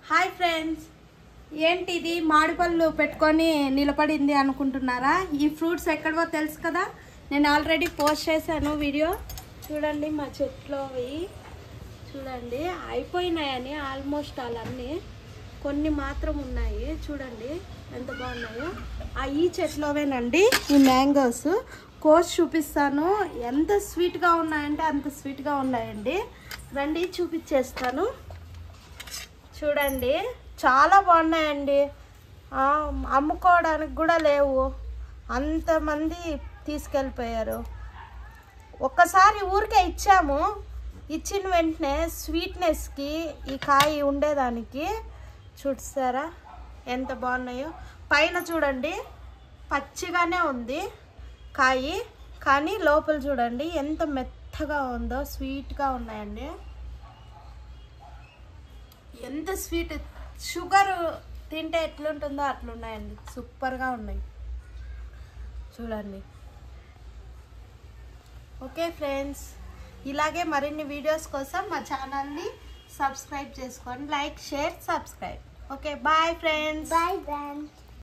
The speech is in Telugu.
హాయ్ ఫ్రెండ్స్ ఏంటి ఇది మామిడిపళ్ళు పెట్టుకొని నిలబడింది అనుకుంటున్నారా ఈ ఫ్రూట్స్ ఎక్కడవో తెలుసు కదా నేను ఆల్రెడీ పోస్ట్ చేశాను వీడియో చూడండి మా చెట్లోవి చూడండి అయిపోయినాయని ఆల్మోస్ట్ వాళ్ళన్నీ కొన్ని మాత్రం ఉన్నాయి చూడండి ఎంత బాగున్నాయో ఆ ఈ చెట్లోవేనండి ఈ మ్యాంగోస్ కోసి చూపిస్తాను ఎంత స్వీట్గా ఉన్నాయంటే అంత స్వీట్గా ఉన్నాయండి రండి చూపించేస్తాను చూడండి చాలా బాగున్నాయండి ఆ, అమ్ముకోవడానికి కూడా లేవు అంతమంది తీసుకెళ్ళిపోయారు ఒక్కసారి ఊరికే ఇచ్చాము ఇచ్చిన వెంటనే స్వీట్నెస్కి ఈ కాయ ఉండేదానికి చూస్తారా ఎంత బాగున్నాయో పైన చూడండి పచ్చిగానే ఉంది కాయ కానీ లోపల చూడండి ఎంత మెత్తగా ఉందో స్వీట్గా ఉన్నాయండి ఎంత స్వీట్ షుగర్ తింటే ఎట్లుంటుందో అట్లున్నాయండి సూపర్గా ఉన్నాయి చూడండి ఓకే ఫ్రెండ్స్ ఇలాగే మరిన్ని వీడియోస్ కోసం మా ఛానల్ని సబ్స్క్రైబ్ చేసుకోండి like share subscribe okay bye friends Bye, friends.